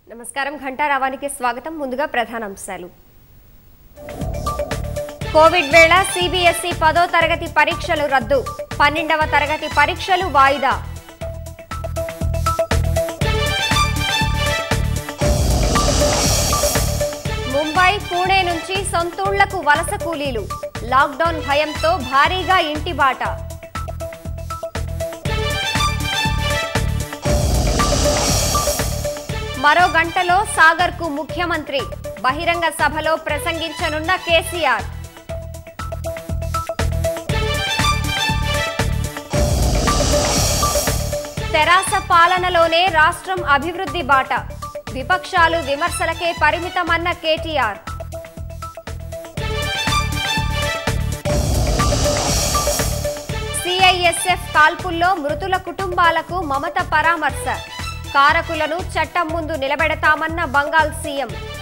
నమస్కారం ఘంటారావానికి స్వాగతం ముందుగా ప్రధానాంశాలు కోవిడ్ వేళ సిబిఎస్ఈ పదో తరగతి పరీక్షలు రద్దు పన్నెండవ తరగతి పరీక్షలు వాయిదా ముంబై పూణే నుంచి సొంతూళ్లకు వలస కూలీలు లాక్డౌన్ భయంతో భారీగా ఇంటి బాట మరో గంటలో సాగర్ కు ముఖ్యమంత్రి బహిరంగ సభలో ప్రసంగించనున్న కేసీఆర్ తెరాస పాలనలోనే రాష్ట్రం అభివృద్ధి బాట విపక్షాలు విమర్శలకే పరిమితమన్న కేటీఆర్ సిఐఎస్ఎఫ్ కాల్పుల్లో మృతుల కుటుంబాలకు మమత పరామర్శ కారకులను చట్టం ముందు నిలబెడతామన్న బంగాల్ సీఎం